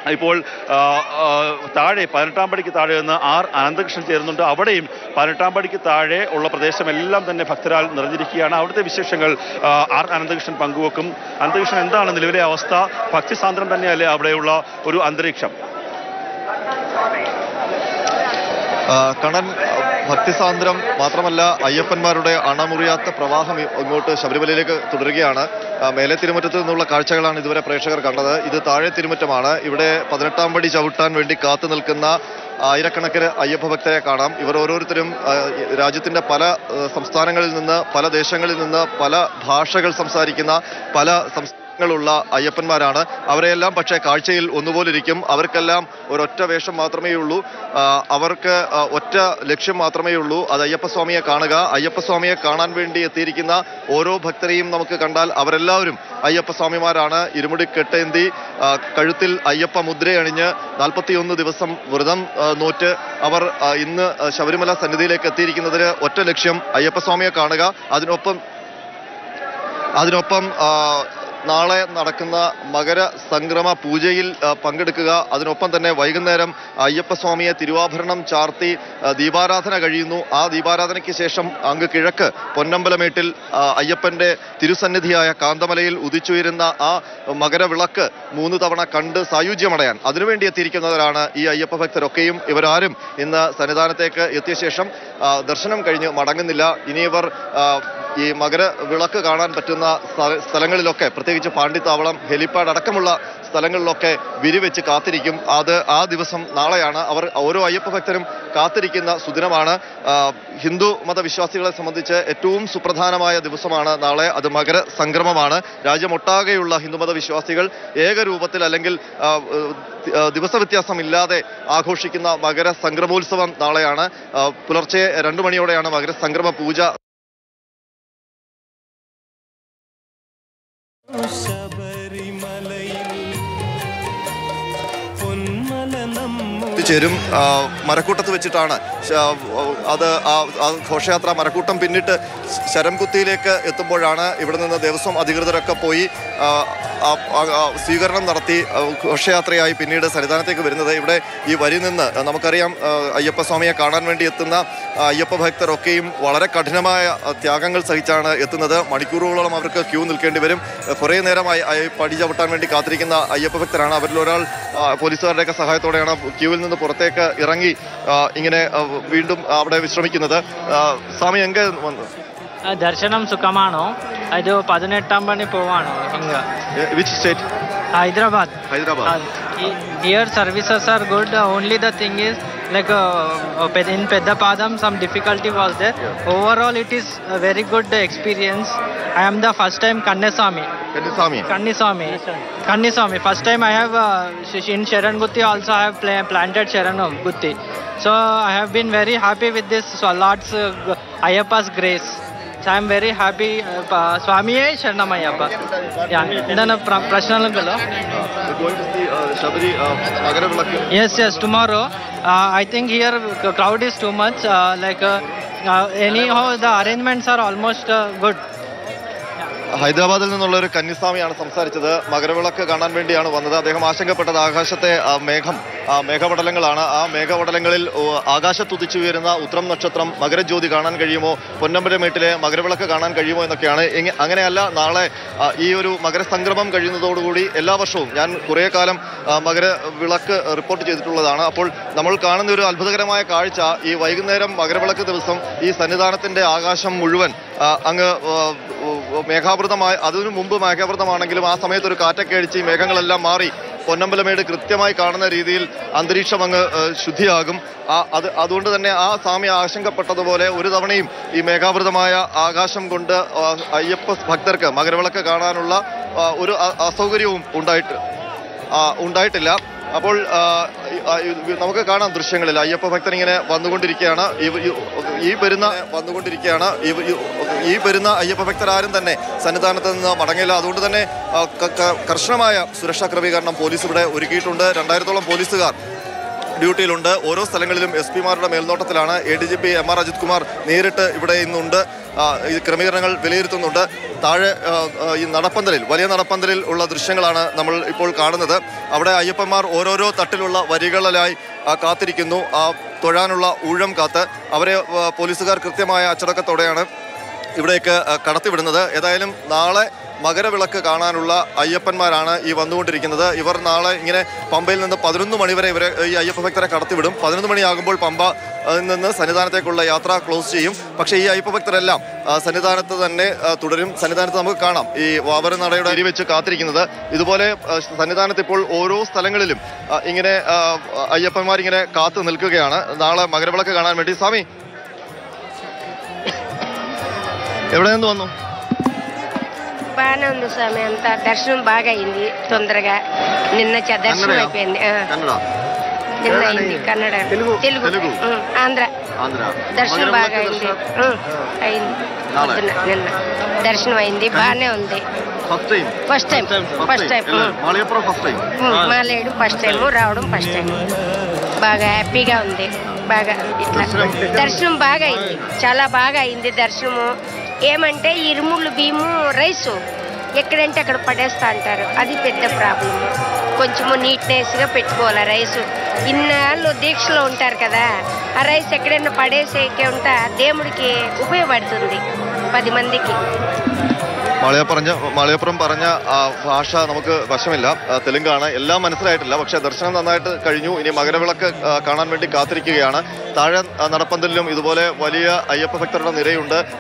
ഇപ്പോൾ ആ, ആ, താഴെ പതിനെട്ടാം പടിക്ക് താഴെ നിന്ന് ആർ അനന്തകൃഷ്ണൻ ചേരുന്നുണ്ട് അവിടെയും പതിനെട്ടാം പടിക്ക് താഴെ ഉള്ള പ്രദേശമെല്ലാം തന്നെ ഭക്തരാൽ നിറഞ്ഞിരിക്കുകയാണ് അവിടുത്തെ വിശേഷങ്ങൾ ആ, ആർ അനന്തകൃഷ്ണൻ പങ്കുവെക്കും അനന്തകൃഷ്ണൻ എന്താണ് നിലവിലെ അവസ്ഥ ഭക്തിസാന്ദ്രം തന്നെയല്ലേ അവിടെയുള്ള ഒരു അന്തരീക്ഷം ആ, കണ്ണൻ ഭക്തിസാന്ദ്രം മാത്രമല്ല അയ്യപ്പന്മാരുടെ അണമുറിയാത്ത പ്രവാഹം ഇ- ഇങ്ങോട്ട് ശബരിമലയിലേക്ക് തുടരുകയാണ് ആ, മേലെ തിരുമുറ്റത്ത് നിന്നുള്ള കാഴ്ചകളാണ് ഇതുവരെ പ്രേക്ഷകർ കണ്ടത് ഇത് താഴെ തിരുമുറ്റമാണ് ഇവിടെ പതിനെട്ടാം പടി ചവിട്ടാൻ വേണ്ടി കാത്തു നിൽക്കുന്ന ആയിരക്കണക്കിന് അയ്യപ്പ ഭക്തരെ കാണാം ഇവർ ഓരോരുത്തരും ആ, ഈ രാജ്യത്തിന്റെ പല ആ, സംസ്ഥാനങ്ങളിൽ നിന്ന് പല ദേശങ്ങളിൽ നിന്ന് പല ഭാഷകൾ സംസാരിക്കുന്ന പല സംസ്ഥാനങ്ങളുള്ള അയ്യപ്പന്മാരാണ് അവരെല്ലാം പക്ഷേ കാഴ്ചയിൽ ഒന്നുപോലിരിക്കും അവർക്കെല്ലാം ഒരൊറ്റ വേഷം മാത്രമേ ഉള്ളൂ ആ, അവർക്ക് ആ, ഒറ്റ ലക്ഷ്യം മാത്രമേ ഉള്ളൂ അത് അയ്യപ്പസ്വാമിയെ കാണുക അയ്യപ്പസ്വാമിയെ കാണാൻ വേണ്ടി എത്തിയിരിക്കുന്ന ഓരോ ഭക്തരെയും നമുക്ക് കണ്ടാൽ അവരെല്ലാവരും അയ്യപ്പസ്വാമിമാരാണ് ഇരുമുടി കെട്ടേന്തി ആ, കഴുത്തിൽ അയ്യപ്പ മുദ്രയണിഞ്ഞ് നാൽപ്പത്തിയൊന്ന് ദിവസം വ്രതം ആ, നോറ്റ് അവർ ആ, ഇന്ന് ആ, ശബരിമല സന്നിധിയിലേക്ക് എത്തിയിരിക്കുന്നതിന് ഒറ്റ ലക്ഷ്യം അയ്യപ്പസ്വാമിയെ കാണുക അതിനൊപ്പം അതിനൊപ്പം ആ, നാളെ നടക്കുന്ന മകര സംക്രമ പൂജയിൽ ആ, പങ്കെടുക്കുക അതിനൊപ്പം തന്നെ വൈകുന്നേരം അയ്യപ്പസ്വാമിയെ തിരുവാഭരണം ചാർത്തി ആ, ദീപാരാധന കഴിയുന്നു ആ ദീപാരാധനയ്ക്ക് ശേഷം അങ്ങ് കിഴക്ക് പൊന്നമ്പലമേട്ടിൽ ആ, അയ്യപ്പന്റെ തിരുസന്നിധിയായ കാന്തമലയിൽ ഉദിച്ചുയരുന്ന ആ മകരവിളക്ക് മൂന്ന് തവണ കണ്ട് സായുജ്യമടയാൻ അതിനുവേണ്ടി എത്തിയിരിക്കുന്നവരാണ് ഈ അയ്യപ്പ ഭക്തരൊക്കെയും ഇവരാരും ഇന്ന് സന്നിധാനത്തേക്ക് എത്തിയ ശേഷം ആ, ദർശനം കഴിഞ്ഞ് മടങ്ങുന്നില്ല ഇനി ഇവർ ആ, ഈ മകര വിളക്ക് കാണാൻ പറ്റുന്ന സ്ഥ- സ്ഥലങ്ങളിലൊക്കെ പ്രത്യേകിച്ച് പാണ്ഡിത്താവളം ഹെലിപ്പാഡ് അടക്കമുള്ള സ്ഥലങ്ങളിലൊക്കെ വിരിവെച്ച് കാത്തിരിക്കും അത് ആ ദിവസം നാളെയാണ് അവർ ഓരോ അയ്യപ്പ ഭക്തരും കാത്തിരിക്കുന്ന സുദിനമാണ് ആ, ഹിന്ദു മതവിശ്വാസികളെ സംബന്ധിച്ച് ഏറ്റവും സുപ്രധാനമായ ദിവസമാണ് നാളെ അത് മകര സംക്രമമാണ് രാജ്യമൊട്ടാകെയുള്ള ഹിന്ദുമത വിശ്വാസികൾ ഏകരൂപത്തിൽ അല്ലെങ്കിൽ ആ, ആ, ദിവസ വ്യത്യാസമില്ലാതെ ആഘോഷിക്കുന്ന മകര സംക്രമോത്സവം നാളെയാണ് ആ, പുലർച്ചെ രണ്ടു മണിയോടെയാണ് മകര സംക്രമ പൂജ എത്തിച്ചേരും ആ, മരക്കൂട്ടത്ത് വെച്ചിട്ടാണ് ശ- അത് ആ ആ ഘോഷയാത്ര മരക്കൂട്ടം പിന്നിട്ട് ശരം കുത്തിയിലേക്ക് എത്തുമ്പോഴാണ് ഇവിടെ നിന്ന് ദേവസ്വം അധികൃതരൊക്കെ പോയി ആ, ആ- ആ- ആ സ്വീകരണം നടത്തി ആ, ഘോഷയാത്രയായി പിന്നീട് സന്നിധാനത്തേക്ക് വരുന്നത് ഇവിടെ ഈ വരി നിന്ന് നമുക്കറിയാം ആ, അയ്യപ്പസ്വാമിയെ കാണാൻ വേണ്ടി എത്തുന്ന ആ, അയ്യപ്പ ഭക്തരൊക്കെയും വളരെ കഠിനമായ ആ, ത്യാഗങ്ങൾ സഹിച്ചാണ് എത്തുന്നത് മണിക്കൂറുകളോളം അവർക്ക് ക്യൂ നിൽക്കേണ്ടി വരും കുറേ നേരമായി ആ പടി ചവിട്ടാൻ വേണ്ടി കാത്തിരിക്കുന്ന അയ്യപ്പ ഭക്തരാണ് അവരിൽ ഒരാൾ ആ, പോലീസുകാരുടെയൊക്കെ സഹായത്തോടെയാണ് ക്യൂവിൽ നിന്ന് പുറത്തേക്ക് ഇറങ്ങി ആ, ഇങ്ങനെ ആ, വീണ്ടും അവിടെ വിശ്രമിക്കുന്നത് ആ, സ്വാമി എങ്ക വന്നു ಆ, ದರ್ಶನಂ ಸುಖಮಾಣೋ ಅದು ಪದಿನೆಟ್ಟಾಂ ಬಣಿ ಪೋವಾಣೋ ಹಿಂಗ which state Hyderabad Hyderabad here services are good only the thing is like in Peddapadam some difficulty was there overall it is very good experience I am the first time Kanniswami swami Kanniswami. Kanniswami. First time I have uh, in Sharan Gutti also I have pla- planted Sharan Gutti. So I have been very happy with this so Lord's uh, g- Ayappa's grace. So I am very happy. Uh, pa- Swamiye Sharanam Ayappa. Yeah. Then pra- prashnalugallo. Sabari Makaravilakku Yes, yes. Tomorrow. Uh, I think here c- crowd is too much. Uh, like uh, uh, anyhow the arrangements are almost uh, good. ഹൈദരാബാദിൽ നിന്നുള്ള ഒരു കന്യസ്വാമിയാണ് സംസാരിച്ചത് മകരവിളക്ക് കാണാൻ വേണ്ടിയാണ് വന്നത് അദ്ദേഹം ആശങ്കപ്പെട്ടത് ആകാശത്തെ ആ, മേഘം ആ, മേഘപടലങ്ങളാണ് ആ മേഘപടലങ്ങളിൽ ഓ, ആകാശത്തുദിച്ചുയരുന്ന ഉത്രം നക്ഷത്രം മകരജ്യോതി കാണാൻ കഴിയുമോ പൊന്നമ്പലമേട്ടിലെ മകരവിളക്ക് കാണാൻ കഴിയുമോ എന്നൊക്കെയാണ് എങ്ങ- അങ്ങനെയല്ല നാളെ ആ, ഈ ഒരു മകരസംക്രമം കഴിയുന്നതോടുകൂടി എല്ലാ വർഷവും ഞാൻ കുറേ കാലം ആ, മകരവിളക്ക് റിപ്പോർട്ട് ചെയ്തിട്ടുള്ളതാണ് അപ്പോൾ നമ്മൾ കാണുന്ന ഒരു അത്ഭുതകരമായ കാഴ്ച ഈ വൈകുന്നേരം മകരവിളക്ക് ദിവസം ഈ സന്നിധാനത്തിന്റെ ആകാശം മുഴുവൻ ആ, അങ്ങ് ആ, ആ, മേഘാവൃതമായി അതിനു മുമ്പ് മേഘാവൃതമാണെങ്കിലും ആ സമയത്ത് ഒരു കാറ്റൊക്കെ അടിച്ച് ഈ മേഘങ്ങളെല്ലാം മാറി പൊന്നമ്പലമേട് കൃത്യമായി കാണുന്ന രീതിയിൽ അന്തരീക്ഷം അങ്ങ് ആ, ശുദ്ധിയാകും ആ അത് അതുകൊണ്ട് തന്നെ ആ സ്വാമി ആശങ്കപ്പെട്ടതുപോലെ ഒരു തവണയും ഈ മേഘാവൃതമായ ആകാശം കൊണ്ട് ആ, അയ്യപ്പ ഭക്തർക്ക് മകരവിളക്ക് കാണാനുള്ള ആ, ഒരു അ- അസൗകര്യവും ഉണ്ടായിട്ട് ആ, ഉണ്ടായിട്ടില്ല അപ്പോൾ ആ, ഈ- ആ, ഇത് നമുക്ക് കാണാം ദൃശ്യങ്ങളിൽ അയ്യപ്പ ഭക്തൻ ഇങ്ങനെ വന്നുകൊണ്ടിരിക്കുകയാണ് ഈ- ഈ- ഈ വരുന്ന വന്നുകൊണ്ടിരിക്കുകയാണ് ഈ- ഈ- ഈ വരുന്ന അയ്യപ്പ ഭക്തരാരും തന്നെ സന്നിധാനത്ത് നിന്ന് മടങ്ങില്ല അതുകൊണ്ട് തന്നെ ആ, ക- ക- കർശനമായ സുരക്ഷാ ക്രമീകരണം പോലീസ് ഇവിടെ ഒരുക്കിയിട്ടുണ്ട് രണ്ടായിരത്തോളം പോലീസുകാർ ഡ്യൂട്ടിയിലുണ്ട് ഓരോ സ്ഥലങ്ങളിലും എസ് പിമാരുടെ മേൽനോട്ടത്തിലാണ് A D G P M R Ajith Kumar നേരിട്ട് ഇവിടെ ഇന്നുണ്ട് ആ, ഈ ക്രമീകരണങ്ങൾ വിലയിരുത്തുന്നുണ്ട് താഴെ ആ, ആ, ഈ നടപ്പന്തലിൽ വലിയ നടപ്പന്തലിൽ ഉള്ള ദൃശ്യങ്ങളാണ് നമ്മൾ ഇപ്പോൾ കാണുന്നത് അവിടെ അയ്യപ്പന്മാർ ഓരോരോ തട്ടിലുള്ള വരികളിലായി ആ, കാത്തിരിക്കുന്നു ആ തൊഴാനുള്ള ഊഴം കാത്ത് അവരെ ആ, പോലീസുകാർ കൃത്യമായ അച്ചടക്കത്തോടെയാണ് ഇവിടേക്ക് ആ, കടത്തിവിടുന്നത് ഏതായാലും നാളെ മകരവിളക്ക് കാണാനുള്ള അയ്യപ്പന്മാരാണ് ഈ വന്നുകൊണ്ടിരിക്കുന്നത് ഇവർ നാളെ ഇങ്ങനെ പമ്പയിൽ നിന്ന് പതിനൊന്ന് മണിവരെ ഇവരെ ഈ അയ്യപ്പ ഭക്തരെ കടത്തിവിടും പതിനൊന്ന് മണിയാകുമ്പോൾ പമ്പ ആ, നിന്ന് സന്നിധാനത്തേക്കുള്ള യാത്ര ക്ലോസ് ചെയ്യും പക്ഷേ ഈ അയ്യപ്പ ഭക്തരെല്ലാം ആ, സന്നിധാനത്ത് തന്നെ ആ, തുടരും സന്നിധാനത്ത് നമുക്ക് കാണാം ഈ വാവരനടയുടെ അരി വെച്ച് കാത്തിരിക്കുന്നത് ഇതുപോലെ ആ, സന്നിധാനത്ത് ഇപ്പോൾ ഓരോ സ്ഥലങ്ങളിലും ആ, ഇങ്ങനെ ആ, അയ്യപ്പന്മാർ ഇങ്ങനെ കാത്തു നിൽക്കുകയാണ് നാളെ മകരവിളക്ക് കാണാൻ വേണ്ടി സ്വാമി എവിടെ നിന്ന് വന്നു బాగానే ఉంది స్వామి అంతా దర్శనం బాగా అయింది తొందరగా నిన్న చ- దర్శనం కన్నడయా? అయిపోయింది ఆ, കന്നഡ నిన్న అయింది కన్నడ తెలుగు? తెలుగు తెలుగు. ఉం, ఆంధ్ర ആന്ധ്ര దర్శనం బాగా అయింది ఉం, అయింది నాಳೆ. పొద్దున్న, నిన్న దర్శనం అయింది బాగానే ఉంది first time first time first time Maliyappuram first time మాలేయడం ఫస్ట్ టైం రావడం ఫస్ట్ టైం బాగా హ్యాపీగా ఉంది బాగా ఇట్లా దర్శనం బాగా అయింది చాలా బాగా అయింది దర్శనము ఏమంటే ఇరుముళ్ళు బియ్యము రైసు ఎక్కడంటే అక్కడ పడేస్తా అంటారు అది పెద్ద ప్రాబ్లము కొంచెము నీట్నెస్గా పెట్టుకోవాలి రైసు ఇన్నాళ్ళు దీక్షలో ఉంటారు కదా ఆ రైస్ ఎక్కడైనా పడేసేకే ఉంటా దేవుడికి ఉపయోగపడుతుంది పది మందికి മാളിയ പറഞ്ഞ മാളിയപ്പുറം പറഞ്ഞ ആ, ഭാഷ നമുക്ക് വശമില്ല ആ, തെലുങ്കാണ് എല്ലാം മനസ്സിലായിട്ടില്ല പക്ഷേ ദർശനം നന്നായിട്ട് കഴിഞ്ഞു ഇനി മകരവിളക്ക് ആ, കാണാൻ വേണ്ടി കാത്തിരിക്കുകയാണ് താഴെ ആ, നടപ്പന്തലിലും ഇതുപോലെ വലിയ അയ്യപ്പ ഭക്തരുടെ നിരയുണ്ട്